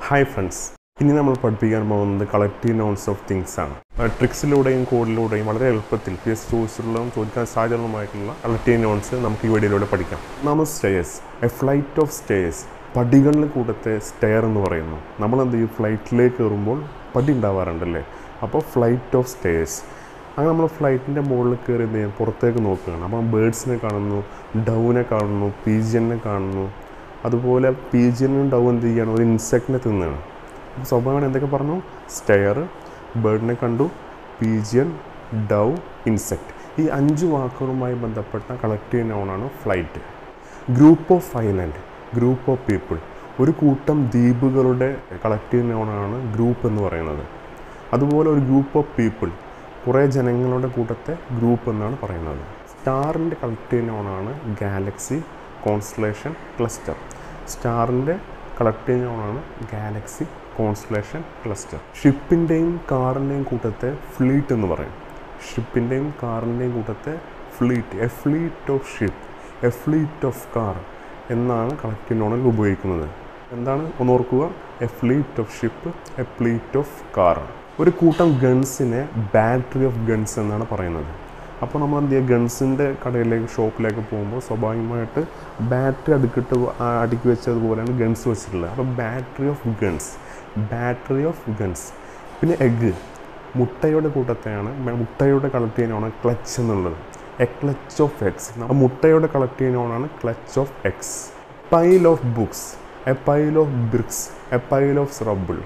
hi friends ഇനി നമ്മൾ പഠിപ്പിക്കാൻ പോകുന്നത് കളക്റ്റീവ് നോൺസ് ഓഫ് തിങ്സ് ആണ് ട്രിക്സിലൂടെയും കോഡിലൂടെയും വളരെ എളുപ്പത്തിൽ പി എസ് ചോദിച്ചിട്ടുള്ളതും ചോദിക്കാൻ സാധ്യതകളുമായിട്ടുള്ള കളക്റ്റീവ് നോൺസ് നമുക്ക് ഈ വീഡിയോയിലൂടെ പഠിക്കാം നമ്മൾ stairs a flight of stairs പടികളിൽ കൂടത്തെ സ്റ്റെയർ എന്ന് പറയുന്നു നമ്മൾ എന്ത് ചെയ്യും ഫ്ലൈറ്റിലേക്ക് കയറുമ്പോൾ പടി ഉണ്ടാവാറുണ്ടല്ലേ അപ്പോൾ ഫ്ലൈറ്റ് ഓഫ് സ്റ്റേയേഴ്സ് അങ്ങനെ നമ്മൾ ഫ്ലൈറ്റിൻ്റെ മുകളിൽ കയറി എന്ത് ചെയ്യും പുറത്തേക്ക് നോക്കുകയാണ് അപ്പോൾ ബേഡ്സിനെ കാണുന്നു ഡൗനെ കാണുന്നു പീജിയനെ കാണുന്നു അതുപോലെ പീജിയനും ഡൗ എന്ത് ചെയ്യാണ് ഒരു ഇൻസെക്റ്റിനെ തിന്നുകയാണ് അപ്പോൾ സ്വാഭാവികമാണ് എന്തൊക്കെ പറഞ്ഞു സ്റ്റെയർ ബേർഡിനെ കണ്ടു പീജിയൻ ഡൗ ഇൻസെക്റ്റ് ഈ അഞ്ച് വാക്കുകളുമായി ബന്ധപ്പെട്ട കളക്റ്റീവ് നൗണാണ് flight group of island group of people ഒരു കൂട്ടം ദ്വീപുകളുടെ കളക്റ്റീവ് നൗണാണ് ഗ്രൂപ്പ് എന്ന് പറയുന്നത് അതുപോലെ ഒരു ഗ്രൂപ്പ് ഓഫ് പീപ്പിൾ കുറേ ജനങ്ങളുടെ കൂട്ടത്തെ ഗ്രൂപ്പ് എന്നാണ് പറയുന്നത് സ്റ്റാറിൻ്റെ കളക്റ്റീവ് നൗണാണ് ഗാലക്സി കോൺസ്റ്റലേഷൻ ക്ലസ്റ്റർ സ്റ്റാറിൻ്റെ കളക്റ്റീവ് നൗണാണ് ഗാലക്സി കോൺസ്റ്റലേഷൻ ക്ലസ്റ്റർ ഷിപ്പിൻ്റെയും കാറിൻ്റെയും കൂട്ടത്തെ ഫ്ലീറ്റ് എന്ന് പറയും ഷിപ്പിൻ്റെയും കാറിൻ്റെയും കൂട്ടത്തെ fleet a fleet of ship a fleet of car എന്നാണ് കളക്റ്റീവ് നോണിൽ ഉപയോഗിക്കുന്നത് എന്താണ് ഒന്ന് ഓർക്കുക a fleet of ship a fleet of car ഒരു കൂട്ടം ഗൺസിനെ ബാറ്ററി ഓഫ് ഗൺസ് എന്നാണ് പറയുന്നത് അപ്പോൾ നമ്മൾ എന്ത് ചെയ്യുക ഗൺസിൻ്റെ കടയിലേക്ക് ഷോപ്പിലേക്ക് പോകുമ്പോൾ സ്വാഭാവികമായിട്ട് ബാറ്ററി അടുക്കിട്ട് ആ അടുക്കി വെച്ചതുപോലെയാണ് ഗൺസ് വെച്ചിട്ടുള്ളത് അപ്പോൾ battery of guns battery of guns പിന്നെ എഗ്ഗ് മുട്ടയുടെ കൂട്ടത്തെയാണ് മ- മുട്ടയുടെ കളക്റ്റീനാണ് ക്ലച്ച് എന്നുള്ളത് എ ക്ലച്ച് ഓഫ് എക്സ് മുട്ടയുടെ കളക്റ്റീനാണ് clutch of eggs pile of books a pile of bricks a pile of rubble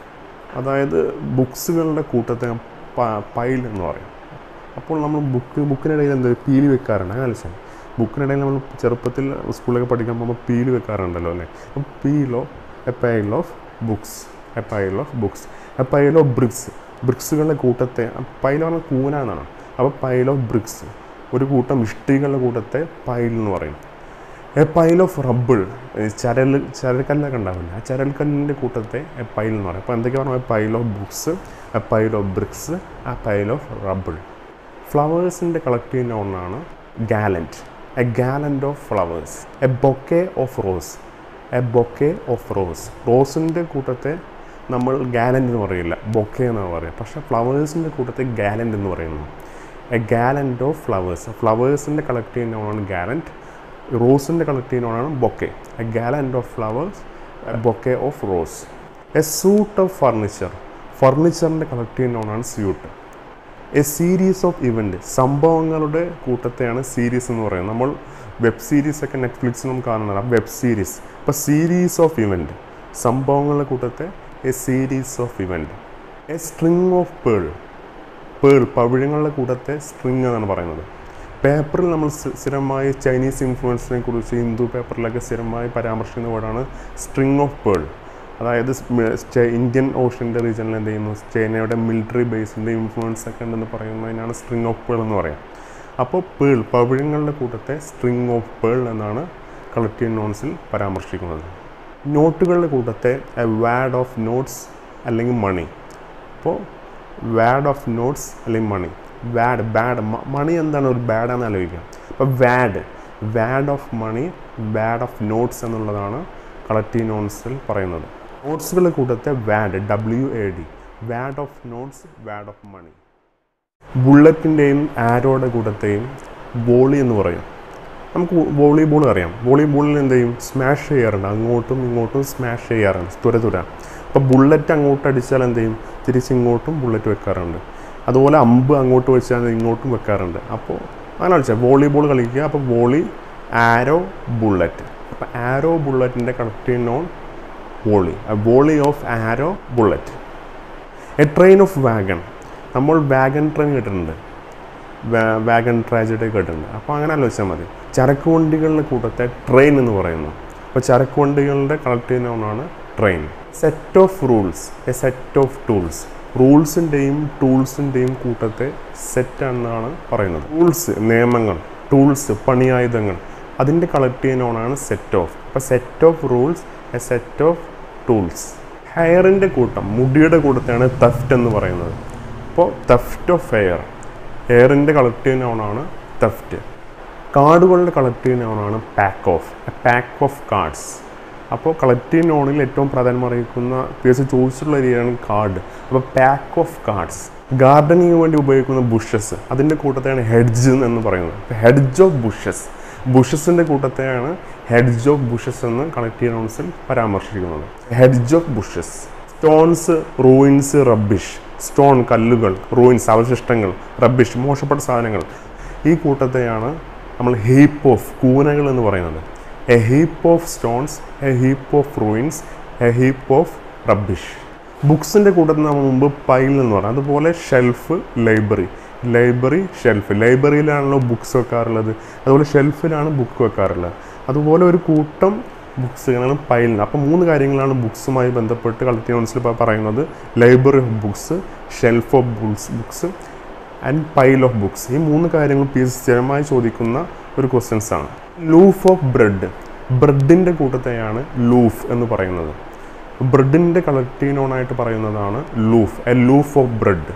അതായത് ബുക്സുകളുടെ കൂട്ടത്തെ പ- പൈൽ എന്ന് പറയും അപ്പോൾ നമ്മൾ ബുക്ക് ബുക്കിനിടയിൽ എന്താ പീലി വെക്കാറുണ്ട് അങ്ങനെ അലച്ചാൽ ബുക്കിനിടയിൽ നമ്മൾ ചെറുപ്പത്തിൽ സ്കൂളിലൊക്കെ പഠിക്കാൻ പോകുമ്പോൾ പീലി വെക്കാറുണ്ടല്ലോ അല്ലേ അപ്പം pile of a pile of books a pile of books a pile of bricks ബ്രിക്സുകളുടെ കൂട്ടത്തെ പൈൽ പറഞ്ഞാൽ കൂന എന്നാണ് അപ്പോൾ പൈൽ ഓഫ് ബ്രിക്സ് ഒരു കൂട്ടം ഇഷ്ടികളുടെ കൂട്ടത്തെ പൈൽ എന്ന് പറയും എ പൈൽ ഓഫ് റബ്ബിൾ ചരൽ ചരൽക്കല്ലൊക്കെ ഉണ്ടാവില്ല ആ ചരൽക്കല്ലിൻ്റെ കൂട്ടത്തെ എ പൈൽ എന്ന് പറയും അപ്പോൾ എന്തൊക്കെ പറഞ്ഞു a pile of books a pile of bricks a pile of rubble ഫ്ലവേഴ്സിൻ്റെ കളക്റ്റീവ് നൗണാണ് gallant a gallant of flowers a bouquet of rose a bouquet of rose റോസിൻ്റെ കൂട്ടത്തെ നമ്മൾ ഗാലൻ്റ് എന്ന് പറയില്ല ബൊക്കെ എന്നാണ് പറയുക പക്ഷേ ഫ്ലവേഴ്സിൻ്റെ കൂട്ടത്തെ ഗാലൻ്റ് എന്ന് പറയുന്നു എ ഗാലൻ്റ് ഓഫ് ഫ്ലവേഴ്സ് ഫ്ലവേഴ്സിൻ്റെ കളക്റ്റീവ് നൗണാണ് ഗാലൻറ്റ് റോസിൻ്റെ കളക്റ്റീവ് നൗണാണ് bouquet a gallant of flowers a bouquet of rose a suit of furniture ഫർണിച്ചറിൻ്റെ കളക്റ്റീവ് നൗണാണ് suite a series of event സംഭവങ്ങളുടെ കൂട്ടത്തെയാണ് സീരീസ് എന്ന് പറയുന്നത് നമ്മൾ വെബ് സീരീസ് ഒക്കെ നെറ്റ്ഫ്ലിക്സിലും കാണുന്നതാണ് ആ വെബ് സീരീസ് അപ്പോൾ സീരീസ് ഓഫ് ഇവൻറ്റ് സംഭവങ്ങളുടെ കൂട്ടത്തെ a series of event a string of pearl pearl പവിഴങ്ങളുടെ കൂട്ടത്തെ സ്ട്രിങ് എന്നാണ് പറയുന്നത് പേപ്പറിൽ നമ്മൾ സ്ഥി- സ്ഥിരമായി ചൈനീസ് ഇൻഫ്ലുവൻസിനെ കുറിച്ച് ഹിന്ദു പേപ്പറിലൊക്കെ സ്ഥിരമായി പരാമർശിക്കുന്ന വേർഡാണ് സ്ട്രിങ് ഓഫ് പേൾ അതായത് സ് മ- ചെ- ഇന്ത്യൻ ഓഷ്യൻ്റെ റീജിയനിൽ എന്ത് ചെയ്യുന്നു ചൈനയുടെ മിലിറ്ററി ബേസിൻ്റെ ഇൻഫ്ലുവൻസ് ഒക്കെ ഉണ്ടെന്ന് പറയുന്നതിനാണ് സ്ട്രിങ് ഓഫ് പേൾ എന്ന് പറയാം അപ്പോൾ പേൾ പവിഴങ്ങളുടെ കൂട്ടത്തെ സ്ട്രിങ് ഓഫ് പേൾ എന്നാണ് കളക്റ്റീവ് നോൺസിൽ പരാമർശിക്കുന്നത് നോട്ടുകളുടെ കൂട്ടത്തെ എ വാഡ് ഓഫ് നോട്ട്സ് അല്ലെങ്കിൽ മണി അപ്പോൾ വാഡ് ഓഫ് നോട്ട്സ് അല്ലെങ്കിൽ മണി വാഡ് ബാഡ് മണി എന്താണ് ഒരു ബാഡാന്ന് ആലോചിക്കുക അപ്പോൾ wad wad of money wad of notes എന്നുള്ളതാണ് കളക്റ്റീവ് നോൺസിൽ പറയുന്നത് നോട്ട്സുകളുടെ കൂട്ടത്തെ wad W A D wad of notes wad of money ബുള്ളറ്റിൻ്റെയും ആരോയുടെ കൂട്ടത്തെയും വോളി എന്ന് പറയും നമുക്ക് വോളിബോൾ അറിയാം വോളിബോളിൽ എന്ത് ചെയ്യും സ്മാഷ് ചെയ്യാറുണ്ട് അങ്ങോട്ടും ഇങ്ങോട്ടും സ്മാഷ് ചെയ്യാറുണ്ട് തുര തുര അപ്പോൾ ബുള്ളറ്റ് അങ്ങോട്ട് അടിച്ചാൽ എന്ത് ചെയ്യും തിരിച്ച് ഇങ്ങോട്ടും ബുള്ളറ്റ് വെക്കാറുണ്ട് അതുപോലെ അമ്പ് അങ്ങോട്ട് വെച്ചാൽ ഇങ്ങോട്ടും വെക്കാറുണ്ട് അപ്പോൾ അങ്ങനെ കളിച്ചാൽ വോളിബോൾ കളിക്കുക അപ്പോൾ വോളി ആരോ ബുള്ളറ്റ് അപ്പോൾ ആരോ ബുള്ളറ്റിൻ്റെ collective noun volley volley of arrow bullet a train of wagon നമ്മൾ വാഗൺ ട്രെയിൻ കേട്ടിട്ടുണ്ട് വാ- വാഗൺ ട്രാജഡി കേട്ടിട്ടുണ്ട് അപ്പോൾ അങ്ങനെ ആലോചിച്ചാൽ മതി ചരക്ക് വണ്ടികളുടെ കൂട്ടത്തെ ട്രെയിൻ എന്ന് പറയുന്നു അപ്പോൾ ചരക്ക് വണ്ടികളുടെ കളക്റ്റീവ് നോണാണ് train set of rules a set of tools റൂൾസിൻ്റെയും ടൂൾസിൻ്റെയും കൂട്ടത്തെ സെറ്റ് എന്നാണ് പറയുന്നത് റൂൾസ് നിയമങ്ങൾ ടൂൾസ് പണിയായുധങ്ങൾ അതിൻ്റെ കളക്റ്റീവ് നോണാണ് സെറ്റ് ഓഫ് അപ്പോൾ set of rules a set of tools ഹെയറിൻ്റെ കൂട്ടം മുടിയുടെ കൂട്ടത്തെയാണ് തഫ്റ്റ് എന്ന് പറയുന്നത് അപ്പോൾ തഫ്റ്റ് ഓഫ് ഹെയർ ഹെയറിൻ്റെ കളക്റ്റീവ് നൗണാണ് തഫ്റ്റ് കാർഡുകളുടെ കളക്റ്റീവ് നൗണാണ് pack of pack of cards അപ്പോൾ കളക്റ്റീവ് നോണിൽ ഏറ്റവും പ്രാധാന്യം അറിയിക്കുന്ന പി എസ് ചോദിച്ചിട്ടുള്ള രീതിയാണ് കാർഡ് അപ്പോൾ പാക്ക് ഓഫ് കാർഡ്സ് ഗാർഡനിങ് വേണ്ടി ഉപയോഗിക്കുന്ന ബുഷസ് അതിൻ്റെ കൂട്ടത്തെയാണ് ഹെഡ്ജ് എന്ന് പറയുന്നത് ഹെഡ്ജ് ഓഫ് ബുഷസ് ബുഷസിൻ്റെ കൂട്ടത്തെയാണ് ഹെഡ്ജ് ഓഫ് ബുഷസ് എന്ന് കളക്റ്റീവ് നോൺസിൽ പരാമർശിക്കുന്നത് hedge of bushes stones ruins rubbish stone കല്ലുകൾ റൂയിൻസ് അവശിഷ്ടങ്ങൾ റബ്ബിഷ് മോശപ്പെട്ട സാധനങ്ങൾ ഈ കൂട്ടത്തെയാണ് നമ്മൾ ഹീപ്പ് ഓഫ് കൂനകൾ എന്ന് പറയുന്നത് a heap of stones a heap of ruins a heap of rubbish ബുക്സിൻ്റെ കൂട്ടത്തിൽ നമ്മൾ മുമ്പ് പൈൽ എന്ന് പറയാം അതുപോലെ ഷെൽഫ് ലൈബ്രറി ലൈബ്രറി ഷെൽഫ് ലൈബ്രറിയിലാണല്ലോ ബുക്സ് വെക്കാറുള്ളത് അതുപോലെ ഷെൽഫിലാണ് ബുക്ക് വെക്കാറുള്ളത് അതുപോലെ ഒരു കൂട്ടം ബുക്സുകളാണ് പൈലിന് അപ്പോൾ മൂന്ന് കാര്യങ്ങളാണ് ബുക്സുമായി ബന്ധപ്പെട്ട് കളക്റ്റീവ് നോൺസിൽ പറയുന്നത് library of books shelf of books books and pile of books ഈ മൂന്ന് കാര്യങ്ങൾ പി എസ് സ്ഥിരമായി ചോദിക്കുന്ന ഒരു ക്വസ്റ്റ്യൻസ് ആണ് ലൂഫ് ഓഫ് ബ്രെഡ് ബ്രെഡിൻ്റെ കൂട്ടത്തെയാണ് ലൂഫ് എന്ന് പറയുന്നത് ബ്രെഡിൻ്റെ കളക്റ്റീവ് നോണായിട്ട് പറയുന്നതാണ് loaf a loaf of bread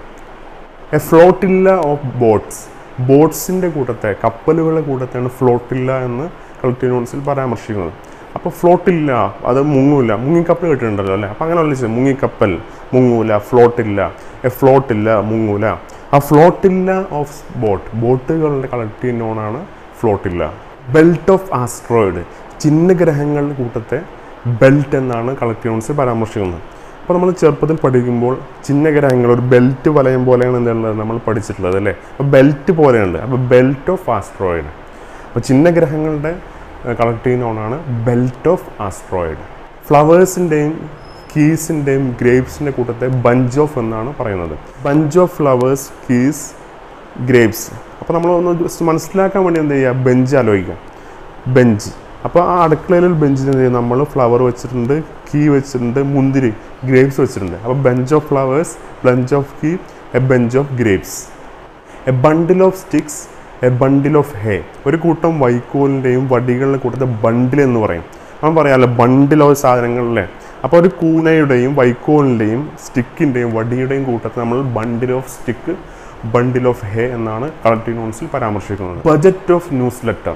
a flotilla of boats ബോട്ട്സിൻ്റെ കൂട്ടത്തെ കപ്പലുകളുടെ കൂട്ടത്തെയാണ് ഫ്ലോട്ടില്ല എന്ന് കളക്റ്റീവ് നോൺസിൽ പരാമർശിക്കുന്നത് അപ്പോൾ ഫ്ലോട്ടില്ല അത് മുങ്ങൂല മുങ്ങിക്കപ്പൽ കേട്ടിട്ടുണ്ടല്ലോ അല്ലേ അപ്പോൾ അങ്ങനെ വിളിച്ചത് മുങ്ങിക്കപ്പൽ മുങ്ങൂല ഫ്ലോട്ടില്ല എ ഫ്ലോട്ടില്ല മുങ്ങൂല ആ ഫ്ലോട്ടില്ല ഓഫ് ബോട്ട് ബോട്ടുകളുടെ കളക്റ്റീവ് നോണാണ് ഫ്ലോട്ടില്ല ബെൽറ്റ് ഓഫ് ആസ്ട്രോയിഡ് ചിഹ്നഗ്രഹങ്ങളുടെ കൂട്ടത്തെ ബെൽറ്റ് എന്നാണ് കളക്റ്റീവ് നോൺസിൽ പരാമർശിക്കുന്നത് അപ്പോൾ നമ്മൾ ചെറുപ്പത്തിൽ പഠിക്കുമ്പോൾ ചിഹ്നഗ്രഹങ്ങൾ ഒരു ബെൽറ്റ് വലയം പോലെയാണ് എന്തുള്ളത് നമ്മൾ പഠിച്ചിട്ടുള്ളത് അല്ലേ അപ്പോൾ ബെൽറ്റ് പോലെയുണ്ട് അപ്പോൾ ബെൽറ്റ് ഓഫ് ആസ്ട്രോയിഡ് അപ്പോൾ ചിഹ്നഗ്രഹങ്ങളുടെ കളക്റ്റീവ് നോണാണ് ബെൽറ്റ് ഓഫ് ആസ്ട്രോയിഡ് ഫ്ലവേഴ്സിൻ്റെയും കീസിൻ്റെയും ഗ്രേപ്സിൻ്റെ കൂട്ടത്തെ ബഞ്ച് ഓഫ് എന്നാണ് പറയുന്നത് bunch of flowers keys grapes അപ്പോൾ നമ്മൾ ഒന്ന് ജസ്റ്റ് മനസ്സിലാക്കാൻ വേണ്ടി എന്ത് ചെയ്യുക ബെഞ്ച് ആലോചിക്കാം ബെഞ്ച് അപ്പോൾ ആ അടുക്കളയിൽ ബെഞ്ചിൽ എന്ത് ചെയ്യും നമ്മൾ ഫ്ലവർ വെച്ചിട്ടുണ്ട് കീ വെച്ചിട്ടുണ്ട് മുന്തിരി ഗ്രേപ്സ് വെച്ചിട്ടുണ്ട് അപ്പോൾ bunch of flowers bunch of key a bunch of grapes a bundle of sticks a bundle of hay ഒരു കൂട്ടം വൈക്കോലിൻ്റെയും വടികളുടെ കൂട്ടത്തെ ബണ്ടിൽ എന്ന് പറയും നമ്മൾ പറയാമല്ലോ ബണ്ടിൽ ഓഫ് സാധനങ്ങളിലെ അപ്പോൾ ഒരു കൂനയുടെയും വൈക്കോലിൻ്റെയും സ്റ്റിക്കിൻ്റെയും വടിയുടെയും കൂട്ടത്തെ നമ്മൾ bundle of stick bundle of hay എന്നാണ് കളക്റ്റീവ് നോൺസിൽ പരാമർശിക്കുന്നത് ബജറ്റ് ഓഫ് ന്യൂസ് ലെറ്റർ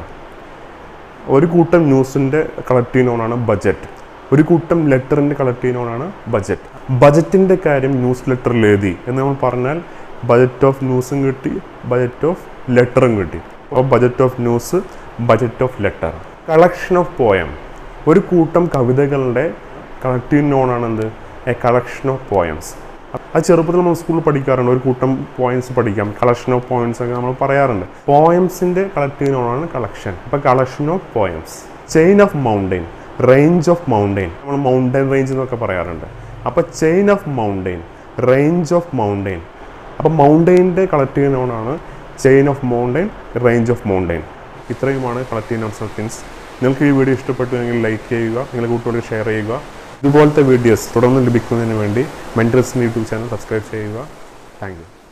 ഒരു കൂട്ടം ന്യൂസിൻ്റെ കളക്റ്റീവ് നോണാണ് ബജറ്റ് ഒരു കൂട്ടം ലെറ്ററിൻ്റെ കളക്റ്റീവ് നോണാണ് ബജറ്റ് ബജറ്റിൻ്റെ കാര്യം ന്യൂസ് ലെറ്ററിൽ എഴുതി എന്ന് നമ്മൾ പറഞ്ഞാൽ ബജറ്റ് ഓഫ് ന്യൂസും കിട്ടി ബജറ്റ് ഓഫ് ലെറ്ററും കിട്ടി അപ്പോൾ budget of news budget of letter collection of poem ഒരു കൂട്ടം കവിതകളുടെ കളക്റ്റീവ് നോണാണ് എന്ത് എ കളക്ഷൻ ഓഫ് പോയംസ് അത് ചെറുപ്പത്തിൽ നമ്മൾ സ്കൂളിൽ പഠിക്കാറുണ്ട് ഒരു കൂട്ടം പോയിന്റ്സ് പഠിക്കാം കളക്ഷൻ ഓഫ് പോയിന്റ്സ് ഒക്കെ നമ്മൾ പറയാറുണ്ട് പോയംസിൻ്റെ കളക്റ്റീവ് നോണാണ് കളക്ഷൻ അപ്പോൾ collection of poems chain of mountain range of mountain നമ്മൾ മൗണ്ടെയിൻ റേഞ്ച് എന്നൊക്കെ പറയാറുണ്ട് അപ്പോൾ chain of mountain range of mountain അപ്പോൾ മൗണ്ടെയിൻ്റെ കളക്റ്റീവ് നോണാണ് chain of mountain range of mountain ഇത്രയുമാണ് കളക്റ്റീവ് നോട്ട്സ് ഓഫ് തിങ്സ് നിങ്ങൾക്ക് ഈ വീഡിയോ ഇഷ്ടപ്പെട്ടു എങ്കിൽ ലൈക്ക് ചെയ്യുക നിങ്ങളുടെ കൂട്ടുകാർക്ക് ഷെയർ ചെയ്യുക ഇതുപോലത്തെ വീഡിയോസ് തുടർന്ന് ലഭിക്കുന്നതിന് വേണ്ടി മെൻറ്റൽസിൻ്റെ യൂട്യൂബ് ചാനൽ സബ്സ്ക്രൈബ് ചെയ്യുക താങ്ക് യു